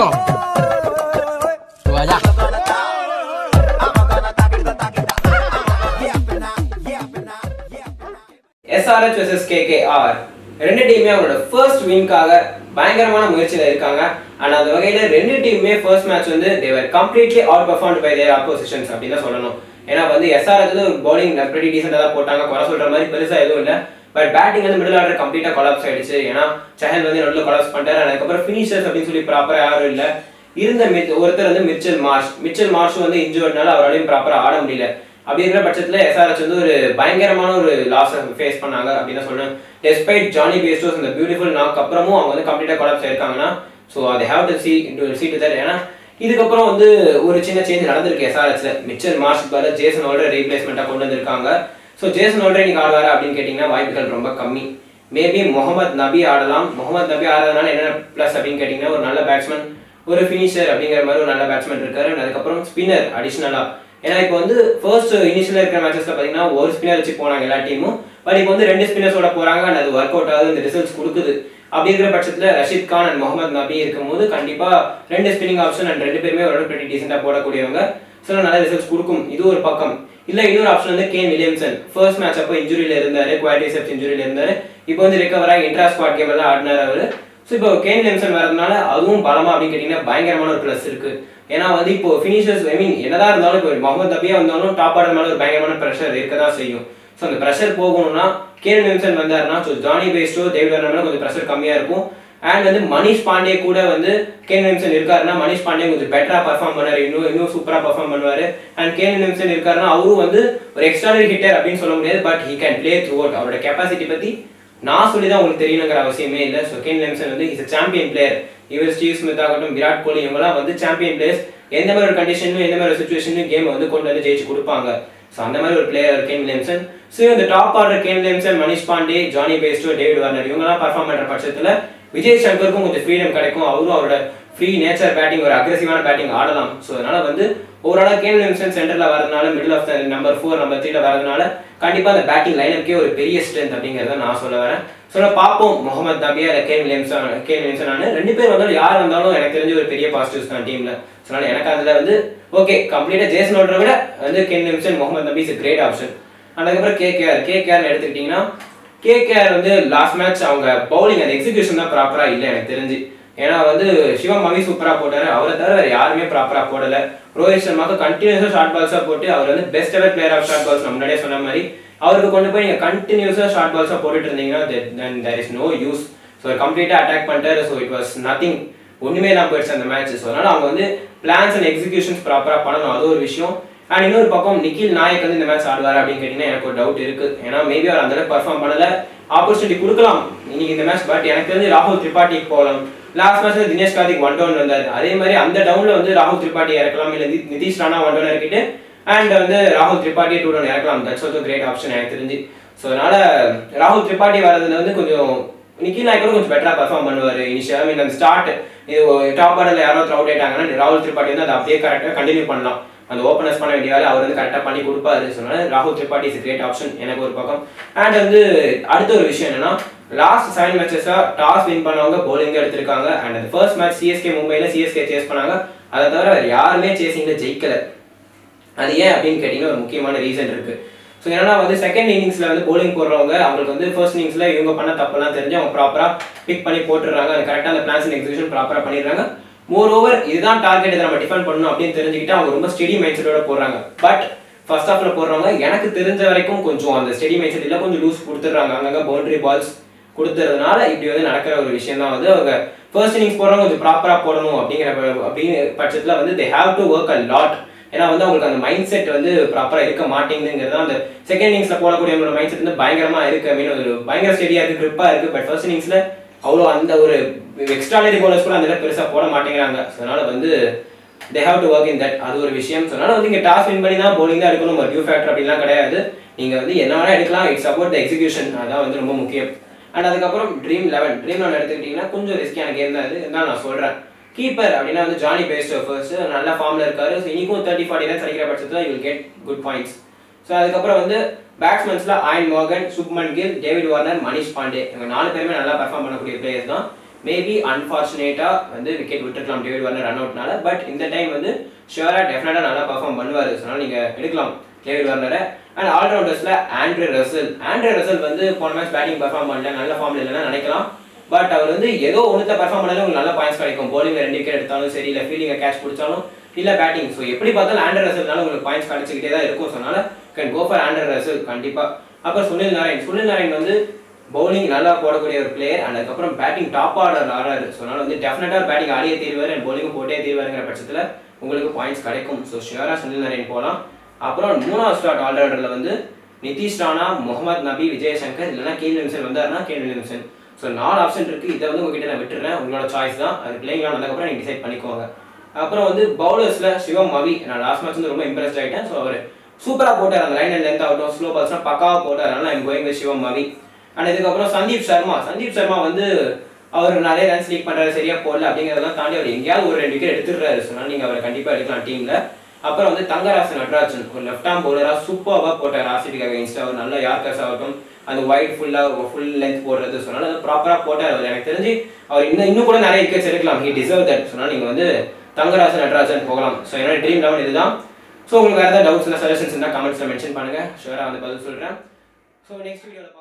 Esto. Tú allá. SRH vs KKR ரெண்டு டீமே அவங்களோட ஃபர்ஸ்ட் வின்காக பயங்கரமான முயற்சியில் இருக்காங்க அண்ட் அந்த வகையில் ரெண்டு டீமுமே ஃபர்ஸ்ட் மேட்ச் வந்து they were completely out perform by their oppositions அப்படின்னு தான் சொல்லணும் ஏன்னா வந்து எஸ்ஆர்ஹெச் வந்து ஒரு பவுலிங் ப்ரெடி டீசெண்டாக தான் போட்டாங்க குறை சொல்கிற மாதிரி பெருசாக எதுவும் இல்லை பட் பேட்டிங் வந்து மிடில் ஆர்டர் கம்ப்ளீட்டாக கொலாப்ஸ் ஆயிடுச்சு ஏன்னா சஹல் வந்து நடுவில் கொலாப்ஸ் பண்ணிட்டாரு அதுக்கப்புறம் ஃபினிஷர்ஸ் அப்படின்னு சொல்லி ப்ராப்பராக யாரும் இல்லை இருந்த மித் ஒருத்தர் வந்து மிச்சல் மார்ஷ் மிச்சல் மார்ஷும் வந்து இன்ஜூர்ட்னால அவராலையும் ப்ராப்பராக ஆட முடியல அப்படி இருக்கிற பட்சத்தில் எஸ்ஆர்எச் வந்து ஒரு பயங்கரமான ஒரு லாஸ் ஃபேஸ் பண்ணாங்க அப்படின்னு தான் சொல்றேன் டெஸ்பைட் ஜானி பேஸ்டோஸ் இந்த பியூட்டிஃபுல் நாக் அப்புறமும் அவங்க வந்து கம்ப்ளீட்டாக கொலாப்ஸ் ஆயிருக்காங்கன்னா ஸோ அதை have to see to see to that ஏன்னா இதுக்கப்புறம் வந்து ஒரு சின்ன சேஞ்ச் நடந்திருக்கு எஸ்ஆர்எச்ல மிச்சல் மார்ஷ் பதில் ஜேசன் ஓல்டர் ரீப்ளேஸ்மெண்ட்டாக கொண்டு வந்திருக்காங்க ஸோ ஜேசன் ஓல்டர் இன்னைக்கு ஆடுவாரா அப்படின்னு கேட்டிங்கன்னா வாய்ப்புகள் ரொம்ப கம்மி மேபி முகமது நபி ஆடலாம் முகமது நபி ஆடுறதுனால என்ன ப்ளஸ் அப்படின்னு கேட்டிங்கன்னா ஒரு நல்ல பேட்ஸ்மேன் ஒரு ஃபினிஷர் அப்படிங்கிற மாதிரி ஒரு நல்ல பேட்ஸ்மேன் இருக்காரு and அதுக்கப்புறம் ஸ்பின்னர் அடிஷ்னலாக ஏன்னா இப்போ வந்து ஃபர்ஸ்ட் இனிஷியலாக இருக்கிற மேட்சஸ்ல பார்த்தீங்கன்னா ஒரு ஸ்பின்னர் வச்சு போனாங்க எல்லா டீமும் பட் இப்போ வந்து ரெண்டு ஸ்பின்னர்ஸோட போறாங்க and அது ஒர்க் அவுட் ஆகுது இந்த ரிசல்ட்ஸ் கொடுக்குது அப்படி இருக்கிற பட்சத்தில் ரஷீத் கான் அண்ட் முகமது நபி இருக்கும்போது கண்டிப்பாக ரெண்டு ஸ்பின்னிங் ஆப்ஷன் அண்ட் ரெண்டு பேருமே ஒரு pretty டீசெண்டாக போடக்கூடியவங்க ஸோ நல்ல ரிசல்ட்ஸ் கொடுக்கும் இது ஒரு பக்கம் இல்ல இன்னொரு ஆப்ஷன் வந்து கேன் வில்லியம்சன் ஃபர்ஸ்ட் மேட்ச் அப்போ இன்ஜுரியில இருந்தாரு குவாலிட்டிசெப்ஸ் இன்ஜுரியில இருந்தாரு இப்போ வந்து ரிகவர் ஆகி இன்ட்ரா ஸ்குவாட் கேம் எல்லாம் ஆடினார் அவரு ஸோ இப்போ கேன் வில்லியம்சன் வரதுனால அதுவும் பலமா அப்படின்னு கேட்டீங்கன்னா பயங்கரமான ஒரு ப்ளஸ் இருக்கு ஏன்னா வந்து இப்போ ஃபினிஷர்ஸ் ஐ மீன் என்னதான் இருந்தாலும் இப்போ முகமது நபியா வந்தாலும் டாப் ஆர்டர் மேல ஒரு பயங்கரமான ப்ரெஷர் இருக்க தான் செய்யும் ஸோ அந்த ப்ரெஷர் போகணும்னா கேன் வில்லியம்சன் வந்தாருன்னா so Jonny Bairstow David Warner மேல கொஞ்சம் ப்ரெஷர் கம்மியா இருக்கும் அண்ட் வந்து மனிஷ் பாண்டே கூட வந்து கேன் வில்லியம்சன் இருக்காருன்னா மனிஷ் பாண்டே கொஞ்சம் பெட்டரா பர்ஃபார்ம் பண்ணாரு இன்னும் இன்னும் சூப்பரா பர்ஃபார்ம் பண்ணுவாரு அண்ட் கேன் வில்லியம்சன் இருக்காருன்னா அவரும் வந்து ஒரு எக்ஸ்ட்ராடரி ஹிட்டர் அப்படின்னு சொல்ல முடியாது but he can play throughout அவரோட கெப்பாசிட்டி பத்தி நான் சொல்லி தான் உங்களுக்கு தெரியணுங்கிற அவசியமே இல்லை ஸோ கேன் வில்லியம்சன் வந்து இஸ் சாம்பியன் பிளேயர் இவர் ஸ்டீவ் ஸ்மித் ஆகட்டும் விராட் கோலி இவங்கலாம் வந்து சாம்பியன் பிளேயர்ஸ் எந்த மாதிரி ஒரு கண்டிஷன்லையும் எந்த மாதிரி ஒரு சுச்சுவேஷன்லையும் கேம் வந்து கொண்டு வந்து ஜெயிச்சு கொடுப்பாங்க ஸோ அந்த மாதிரி ஒரு பிளேயர் கேன் வில்லியம்சன் ஸோ இந்த top order Kane Williamson Manish Pandey Jonny Bairstow David Warner இவங்கலாம் பர்ஃபார்ம் பண்ற பட்சத்தில் விஜய் சங்கருக்கும் கொஞ்சம் ஃப்ரீடம் கிடைக்கும் அவரும் அவரோட ஃப்ரீ நேச்சர் பேட்டிங் ஒரு அக்ரெசிவான பேட்டிங் ஆடலாம் ஸோ அதனால வந்து ஓவராலாக கேன் வில்லியம்சன் சென்டர்ல வரதுனால middle of the number four number த்ரீல வரதுனால கண்டிப்பா அந்த பேட்டிங் லைனப்கே ஒரு பெரிய ஸ்ட்ரென்த் அப்படிங்கிறத நான் சொல்ல வரேன் ஸோ பார்ப்போம் முகமது நபியா இல்லை கேன் வில்லியம்சன் கேன் வில்லியம்சன் ரெண்டு பேர் வந்தாலும் யார் வந்தாலும் எனக்கு தெரிஞ்ச ஒரு பெரிய பாசிட்டிவ்ஸ் தான் டீம்ல ஸோ அதனால எனக்கு அதுல வந்து ஓகே கம்ப்ளீட்டா ஜேசன் ஓடுற விட வந்து can Williamson Mohammad Nabi is great option அதுக்கப்புறம் கேகேஆர் கேகேஆர் எடுத்துக்கிட்டிங்கன்னா கேகேஆர் வந்து லாஸ்ட் மேட்ச் அவங்க பவுலிங் அந்த எக்ஸிகியூஷன் தான் ப்ராப்பரா இல்லை எனக்கு தெரிஞ்சு ஏன்னா வந்து சிவம் மவி சூப்பரா போட்டாரு அவரை தவிர வேற யாருமே ப்ராப்பரா போடல ரோஹித் சர்மாக்கு கண்டினியூஸா ஷார்ட் பால்ஸா போட்டு அவர் வந்து best ever player of short balls முன்னாடியே சொன்ன மாதிரி அவருக்கு கொண்டு போய் நீங்க கண்டினியூஸா ஷார்ட் பால்ஸா போட்டுட்டு இருந்தீங்கன்னா then there is no use so கம்ப்ளீட்டா அட்டாக் பண்ணிட்டாரு ஸோ இட் வாஸ் நத்திங் ஒண்ணுமே இல்லாம போயிடுச்சு அந்த மேட்ச் ஸோ அதனால அவங்க வந்து பிளான்ஸ் அண்ட் எக்ஸிகியூஷன்ஸ் ப்ராப்பரா பண்ணணும் அது ஒரு விஷயம் அண்ட் இன்னொரு பக்கம் நிக்கில் நாயக் வந்து இந்த மேட்ச் ஆடுவார் அப்படின்னு கேட்டீங்கன்னா எனக்கு ஒரு டவுட் இருக்கு ஏன்னா மேபி அவர் அந்த அளவுக்கு பர்ஃபார்ம் பண்ணல ஆப்பர்ச்சுனிட்டி கொடுக்கலாம் இன்னைக்கு இந்த மேட்ச் பட் எனக்கு தெரிஞ்சு ராகுல் திரிபாட்டிக்கு போகலாம் லாஸ்ட் மேட்ச்ல தினேஷ் கார்த்திக் ஒன் டவுன் வந்தார் அதே மாதிரி அந்த டவுன்ல வந்து ராகுல் திரிபாட்டி இறக்கலாம் இல்ல நிதி- நிதிஷ் ராணா ஒன் டவுன் இறக்கிட்டு அண்ட் வந்து ராகுல் திரிபாட்டி டூ டவுன் இறக்கலாம் தட்ஸ் ஆல்சோ கிரேட் ஆப்ஷன் எனக்கு தெரிஞ்சு ஸோ அதனால ராகுல் திரிபாட்டி வரதுல வந்து கொஞ்சம் நிக்கில் நாயக் கூட கொஞ்சம் பெட்டரா பர்ஃபார்ம் பண்ணுவார் இனிஷியல் மீன் அந்த ஸ்டார்ட் இது டாப் ஆர்டர்ல யாரோ அவுட் ஆயிட்டாங்கன்னா ராகுல் திரிபாட்டி வந்து அதை அப்படியே கரெக்டாக கண்டினியூ பண்ணலாம் அந்த ஓப்பனர்ஸ் பண்ண வேண்டிய வேலை அவர் வந்து கரெக்டாக பண்ணி கொடுப்பாரு சொன்னால ராகுல் திரிபாட்டி இஸ் கிரேட் ஆப்ஷன் எனக்கு ஒரு பக்கம் அண்ட் வந்து அடுத்த ஒரு விஷயம் என்னன்னா லாஸ்ட் செவன் மேட்சஸா டாஸ் வின் பண்ணவங்க bowling எடுத்திருக்காங்க அண்ட் அந்த ஃபர்ஸ்ட் மேட்ச் சிஎஸ்கே மும்பைல சிஎஸ்கே சேஸ் பண்ணாங்க அதை தவிர வேற யாருமே சேசிங்ல ஜெயிக்கல அது ஏன் அப்படின்னு கேட்டீங்கன்னா ஒரு முக்கியமான ரீசன் இருக்கு ஸோ என்னன்னா வந்து செகண்ட் இன்னிங்ஸ்ல வந்து bowling போடுறவங்க அவங்களுக்கு வந்து ஃபர்ஸ்ட் இன்னிங்ஸ்ல இவங்க பண்ண தப்பெல்லாம் தெரிஞ்சு அவங்க ப்ராப்பரா பிக் பண்ணி போட்டுடுறாங்க அது கரெக்டாக அந்த பிளான்ஸ் எக்ஸிகூஷன் ப்ராப்பரா பண்ணிடுறாங்க மோர் ஓவர் இதுதான் டார்கெட் இதை நம்ம டிஃபெண்ட் பண்ணணும் அப்படின்னு தெரிஞ்சுக்கிட்டு அவங்க ரொம்ப ஸ்டெடி மைண்ட் செட்டோட போடுறாங்க பட் ஃபர்ஸ்ட் ஹாஃப்ல போடுறவங்க எனக்கு தெரிஞ்ச வரைக்கும் கொஞ்சம் அந்த ஸ்டெடி மைண்ட் செட் இல்லை கொஞ்சம் லூஸ் கொடுத்துட்றாங்க அங்கங்க பவுண்டரி பால்ஸ் கொடுத்துறதுனால இப்படி வந்து நடக்கிற ஒரு விஷயம் தான் வந்து அவங்க ஃபர்ஸ்ட் இன்னிங்ஸ் போடுறவங்க கொஞ்சம் ப்ராப்பரா போடணும் அப்படிங்கிற ப- அப்படிங்கிற பட்சத்துல வந்து they have to work a lot ஏன்னா வந்து அவங்களுக்கு அந்த மைண்ட் செட் வந்து ப்ராப்பரா இருக்க மாட்டேங்குதுங்கிறது தான் அந்த செகண்ட் இன்னிங்ஸ்ல போடக்கூடிய அவங்களோட மைண்ட் செட் வந்து பயங்கரமா இருக்கு ஐ மீன் ஒரு பயங்கர ஸ்டெடியா இருக்கு grip-ஆ இருக்கு பட் ஃபர்ஸ்ட் இன்னிங்ஸ்ல அவ்வளோ அந்த ஒரு எக்ஸ்ட்ராடரி bowlers கூட அந்த அளவுக்கு பெருசா போட மாட்டேங்கிறாங்க So, அதனால வந்து they have to work in that அது ஒரு விஷயம் So, அதனால வந்து இங்க டாஸ் வின் பண்ணி தான் bowling தான் எடுக்கணும் ஒரு டியூ ஃபேக்டர் அப்படிலாம் கிடையாது நீங்க வந்து என்ன வேணா எடுக்கலாம் இட்ஸ் அபவுட் த எக்ஸிகியூஷன் அதான் வந்து ரொம்ப முக்கியம் அண்ட் அதுக்கப்புறம் ட்ரீம் லெவன் ட்ரீம் லெவன் எடுத்துக்கிட்டீங்கன்னா கொஞ்சம் ரிஸ்கியான கேம் தான் இது தான் நான் சொல்றேன் கீப்பர் அப்படின்னா வந்து ஜானி பேஸ்டோ ஃபர்ஸ்ட் நல்ல ஃபார்ம்ல இருக்காரு ஸோ இன்னைக்கும் தேர்ட்டி ஃபார்ட்டி ரன்ஸ் அடிக்கிற பட்சத்தில் you get good points so அதுக்கப்புறம் வந்து பேட்ஸ்மேன்ஸ்ல Eoin Morgan Shubman Gill David Warner Manish Pandey இவங்க நாலு பேருமே நல்லா பெர்ஃபார்ம் பண்ணக்கூடிய பிளேயர்ஸ் தான் மேபி அன்ஃபார்ச்சுனேட்டாக வந்து விக்கெட் விட்டுருக்கலாம் டேவிட் வார்னர் ரன் அவுட்னால பட் இந்த டைம் வந்து ஷுவராக டெஃபினட்டாக நல்லா பர்ஃபார்ம் பண்ணுவார் ஸோ அதனால் நீங்கள் எடுக்கலாம் டேவிட் வார்னரை அண்ட் ஆல்ரவுண்டர்ஸில் ஆண்ட்ரே ரசல் ஆண்ட்ரே ரசல் வந்து போன மேட்ச் பேட்டிங் பர்ஃபார்ம் பண்ணல நல்ல ஃபார்மில் இல்லைன்னா நினைக்கலாம் பட் அவர் வந்து ஏதோ ஒன்றுத்த பர்ஃபார்ம் பண்ணாலும் உங்களுக்கு நல்ல பாயிண்ட்ஸ் கிடைக்கும் bowling-ல ரெண்டு விக்கெட் எடுத்தாலும் சரி இல்லை ஃபீல்டிங்கை கேட்ச் பிடிச்சாலும் இல்லை பேட்டிங் ஸோ எப்படி பார்த்தாலும் ஆண்ட்ரே ரசல்னால உங்களுக்கு பாயிண்ட்ஸ் கிடைச்சிக்கிட்டே தான் இருக்கும் ஸோ அதனால can go for Andre Russell கண்டிப்பாக அப்புறம் சுனில் நாராயண் சுனில் நாராயண் வந்து பவுலிங் நல்லா போடக்கூடிய ஒரு பிளேயர் அண்ட் அதுக்கப்புறம் பேட்டிங் டாப் ஆர்டர் ஆறாரு ஸோ அதனால வந்து டெஃபினட்டாக பேட்டிங் ஆடியே தீர்வார் அண்ட் bowling போட்டே தீர்வாருங்கிற பட்சத்தில் உங்களுக்கு பாயிண்ட்ஸ் கிடைக்கும் ஸோ ஷியராக சுனில் நாராயண் போகலாம் அப்புறம் மூணாவது ஸ்டார்ட் ஆல்ரவுண்டரில் வந்து நிதிஷ் ராணா முகமது நபி விஜயசங்கர் இல்லைன்னா கேன் வில்லியம்சன் வந்தாருன்னா கேன் வில்லியம்சன் ஸோ நாலு ஆப்ஷன் இருக்கு இதை வந்து உங்ககிட்ட நான் விட்டுறேன் உங்களோட சாய்ஸ் தான் அது பிளேயிங் வந்ததுக்கப்புறம் நீங்கள் டிசைட் பண்ணிக்கோங்க அப்புறம் வந்து பவுலர்ஸில் சிவம் மவி நான் லாஸ்ட் மேட்ச் வந்து ரொம்ப இம்ப்ரெஸ்ட் ஆகிட்டேன் ஸோ அவர் சூப்பராக போட்டார் அந்த லைன் அண்ட் லென்த் ஆகட்டும் ஸ்லோ பால்ஸ்லாம் பக்காவாக போட்டார் அதனால I'm going with Shivam Mavi and இதுக்கப்புறம் சந்தீப் சர்மா சந்தீப் சர்மா வந்து அவர் நிறைய ரன்ஸ் லீக் பண்றாரு சரியா போடல அப்படிங்கிறதெல்லாம் தாண்டி அவர் எங்கேயாவது ஒரு ரெண்டு விக்கெட் எடுத்துடுறாரு சொன்னால் நீங்க அவரை கண்டிப்பா எடுக்கலாம் டீம்ல அப்புறம் வந்து தங்கராசன் நடராஜன் ஒரு லெஃப்ட் ஆம் பவுலரா சூப்பராக போட்டார் ஆர்சிபிக்கு அகைன்ஸ்ட் அவர் நல்ல யார்கர்ஸ் ஆகட்டும் அந்த ஒயிட் ஃபுல்லா ஃபுல் லென்த் போடுறது சொன்னாலும் அது ப்ராப்பரா போட்டார் அவர் எனக்கு தெரிஞ்சு அவர் இன்னும் இன்னும் கூட நிறைய விக்கெட்ஸ் எடுக்கலாம் ஹி டிசர்வ் தட் சொன்னால் நீங்க வந்து தங்கராசன் நடராஜன் போகலாம் ஸோ என்னோட ட்ரீம் லெவன் இதுதான் ஸோ உங்களுக்கு வேறு ஏதாவது டவுட்ஸ் இல்லை சஜஷன்ஸ் இருந்தால் கமெண்ட்ஸில் மென்ஷன் பண்ணுங்க ஷுவராக வந்து பதில் சொல்கிறேன் ஸோ நெக்ஸ்ட் வீடியோவில்